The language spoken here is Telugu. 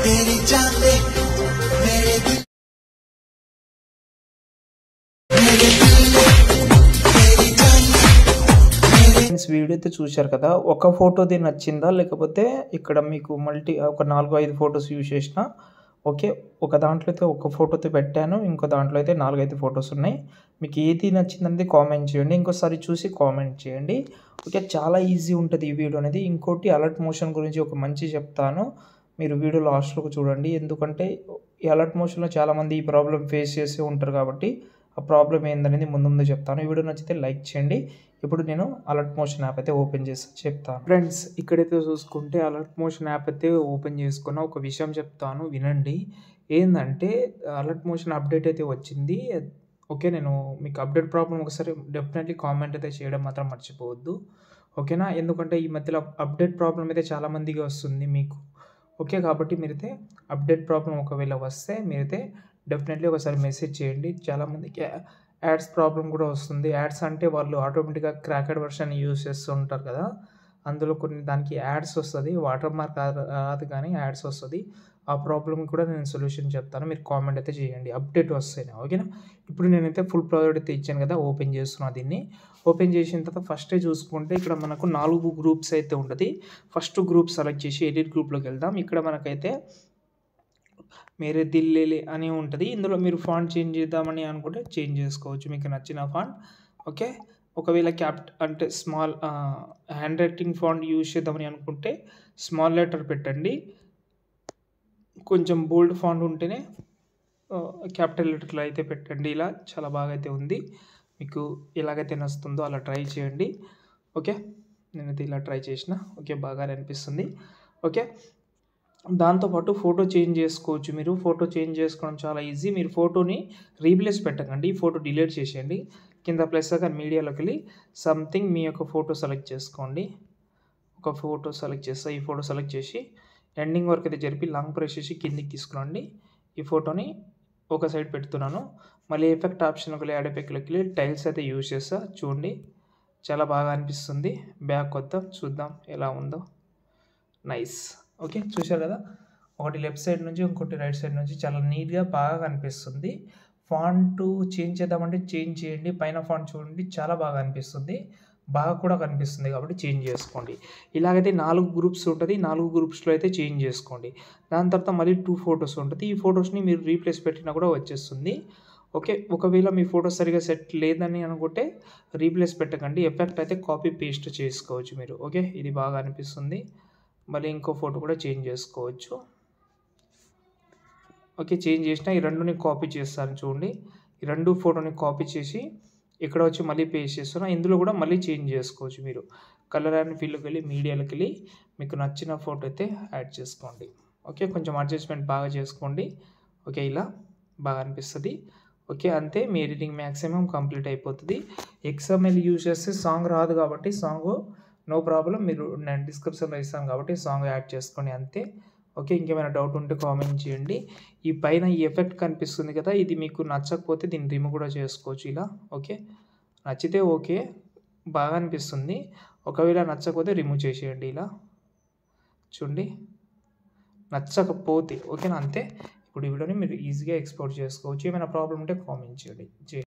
तेरी चांदे मेरे दिल मेरे दिल में तेरी चांदे ఫ్రెండ్స్ వీడియో అయితే చూశారు కదా ఒక ఫోటోది నచ్చిందా లేకపోతే ఇక్కడ మీకు మల్టీ ఒక నాలుగు ఐదు ఫొటోస్ యూజ్ చేసిన ఓకే ఒక దాంట్లో అయితే ఒక ఫోటోతో పెట్టాను ఇంకో దాంట్లో అయితే నాలుగైదు ఫొటోస్ ఉన్నాయి మీకు ఏది నచ్చిందనేది కామెంట్ చేయండి ఇంకోసారి చూసి కామెంట్ చేయండి ఓకే చాలా ఈజీ ఉంటుంది ఈ వీడియో అనేది ఇంకోటి అలర్ట్ మోషన్ గురించి ఒక మంచి చెప్తాను మీరు వీడియో లాస్ట్లోకి చూడండి ఎందుకంటే ఈ అలర్ట్ మోషన్లో చాలామంది ఈ ప్రాబ్లం ఫేస్ చేసి ఉంటారు కాబట్టి ఆ ప్రాబ్లం ఏందనేది ముందు ముందు చెప్తాను ఈ వీడియో నచ్చితే లైక్ చేయండి ఇప్పుడు నేను అలర్ట్ మోషన్ యాప్ అయితే ఓపెన్ చేసి చెప్తాను ఫ్రెండ్స్ ఇక్కడైతే చూసుకుంటే అలర్ట్ మోషన్ యాప్ అయితే ఓపెన్ చేసుకున్న ఒక విషయం చెప్తాను వినండి ఏంటంటే అలర్ట్ మోషన్ అప్డేట్ అయితే వచ్చింది ఓకే నేను మీకు అప్డేట్ ప్రాబ్లం ఒకసారి డెఫినెట్లీ కామెంట్ అయితే చేయడం మాత్రం మర్చిపోవద్దు ఓకేనా ఎందుకంటే ఈ మధ్యలో అప్డేట్ ప్రాబ్లం అయితే చాలామందికి వస్తుంది మీకు ఓకే కాబట్టి మీరైతే అప్డేట్ ప్రాబ్లం ఒకవేళ వస్తే మీరైతే డెఫినెట్లీ ఒకసారి మెసేజ్ చేయండి చాలామందికి యాడ్స్ ప్రాబ్లం కూడా వస్తుంది యాడ్స్ అంటే వాళ్ళు ఆటోమేటిక్గా క్రాకెడ్ వర్షన్ యూజ్ చేస్తూ ఉంటారు కదా అందులో కొన్ని దానికి యాడ్స్ వస్తుంది వాటర్ మార్క్ రాదు కానీ యాడ్స్ వస్తుంది ఆ ప్రాబ్లమ్ కూడా నేను సొల్యూషన్ చెప్తాను మీరు కామెంట్ అయితే చేయండి అప్డేట్ వస్తాయి ఓకేనా ఇప్పుడు నేనైతే ఫుల్ ప్రాజెక్ట్ అయితే ఇచ్చాను కదా ఓపెన్ చేస్తున్నా దీన్ని ఓపెన్ చేసిన తర్వాత ఫస్టే చూసుకుంటే ఇక్కడ మనకు నాలుగు గ్రూప్స్ అయితే ఉంటుంది ఫస్ట్ గ్రూప్ సెలెక్ట్ చేసి ఎడిట్ గ్రూప్లోకి వెళ్దాం ఇక్కడ మనకైతే మేరే దిల్లేలే అని ఉంటుంది ఇందులో మీరు ఫాంట్ చేంజ్ చేద్దామని అనుకుంటే చేంజ్ చేసుకోవచ్చు మీకు నచ్చిన ఫాంట్ ఓకే ఒకవేళ క్యాప్ అంటే small handwriting font use చేద్దామని అనుకుంటే స్మాల్ లెటర్ పెట్టండి కొంచెం బోల్డ్ ఫాంట్ ఉంటేనే క్యాపిటల్ లెటర్లో అయితే పెట్టండి ఇలా చాలా బాగా అయితే ఉంది మీకు ఎలాగైతే నచ్చుతుందో అలా ట్రై చేయండి ఓకే నేనైతే ఇలా ట్రై చేసిన ఓకే బాగా అనిపిస్తుంది ఓకే దాంతోపాటు ఫోటో చేంజ్ చేసుకోవచ్చు మీరు ఫోటో చేంజ్ చేసుకోవడం చాలా ఈజీ మీరు ఫోటోని రీప్లేస్ పెట్టకండి ఫోటో డిలీట్ చేసేయండి కింద ప్లస్ అక్కడ మీడియాలోకి వెళ్ళి సంథింగ్ మీ యొక్క ఫోటో సెలెక్ట్ చేసుకోండి ఒక ఫోటో సెలెక్ట్ చేస్తా ఈ ఫోటో సెలెక్ట్ చేసి ఎండింగ్ వరకు అయితే జరిపి లాంగ్ ప్రెస్ చేసి కిందికి తీసుకురండి ఈ ఫోటోని ఒక సైడ్ పెడుతున్నాను మళ్ళీ ఎఫెక్ట్ ఆప్షన్ ఒక యాడ్ ఎఫెక్ట్లోకి వెళ్ళి టైల్స్ అయితే యూజ్ చేస్తా చూడండి చాలా బాగా అనిపిస్తుంది బ్యాక్ వద్దాం చూద్దాం ఎలా ఉందో నైస్ ఓకే చూశారు కదా ఒకటి లెఫ్ట్ సైడ్ నుంచి ఇంకోటి రైట్ సైడ్ నుంచి చాలా నీట్గా బాగా కనిపిస్తుంది ఫాంట్ చేంజ్ చేద్దామంటే చేంజ్ చేయండి పైన ఫాంట్ చూడండి చాలా బాగా అనిపిస్తుంది బాగా కూడా కనిపిస్తుంది కాబట్టి చేంజ్ చేసుకోండి ఇలాగైతే నాలుగు గ్రూప్స్ ఉంటుంది నాలుగు గ్రూప్స్లో అయితే చేంజ్ చేసుకోండి దాని తర్వాత మళ్ళీ టూ ఫొటోస్ ఉంటుంది ఈ ఫొటోస్ని మీరు రీప్లేస్ పెట్టినా కూడా వచ్చేస్తుంది ఓకే ఒకవేళ మీ ఫోటో సరిగా సెట్ లేదని అనుకుంటే రీప్లేస్ పెట్టకండి ఎఫెక్ట్ అయితే కాపీ పేస్ట్ చేసుకోవచ్చు మీరు ఓకే ఇది బాగా అనిపిస్తుంది మళ్ళీ ఇంకో ఫోటో కూడా చేంజ్ చేసుకోవచ్చు ఓకే చేంజ్ చేసిన ఈ రెండుని కాపీ చేస్తాను చూడండి ఈ రెండు ఫోటోని కాపీ చేసి ఇక్కడ వచ్చి మళ్ళీ పేస్ట్ చేస్తున్నా ఇందులో కూడా మళ్ళీ చేంజ్ చేసుకోవచ్చు మీరు కలర్ అండ్ ఫీల్డ్కి వెళ్ళి మీడియాలోకి వెళ్ళి మీకు నచ్చిన ఫోటో అయితే యాడ్ చేసుకోండి ఓకే కొంచెం అడ్జస్ట్మెంట్ బాగా చేసుకోండి ఓకే ఇలా బాగా అనిపిస్తుంది ఓకే అంతే మీ ఎడిటింగ్ మ్యాక్సిమం కంప్లీట్ అయిపోతుంది ఎక్స్ఎంఎల్ యూజ్ చేస్తే సాంగ్ రాదు కాబట్టి సాంగ్ నో ప్రాబ్లం మీరు నేను డిస్క్రిప్షన్లో ఇస్తాను కాబట్టి సాంగ్ యాడ్ చేసుకోండి అంతే ఓకే ఇంకేమైనా డౌట్ ఉంటే కామెంట్ చేయండి ఈ పైన ఈ ఎఫెక్ట్ కనిపిస్తుంది కదా ఇది మీకు నచ్చకపోతే దీన్ని రిమూవ్ కూడా చేసుకోవచ్చు ఇలా ఓకే నచ్చితే ఓకే బాగా అనిపిస్తుంది ఒకవేళ నచ్చకపోతే రిమూవ్ చేసేయండి ఇలా చూడండి నచ్చకపోతే ఓకేనా అంతే ఇప్పుడు ఈ వీడియోని మీరు ఈజీగా ఎక్స్పోర్ట్ చేసుకోవచ్చు ఏమైనా ప్రాబ్లం ఉంటే కామెంట్ చేయండి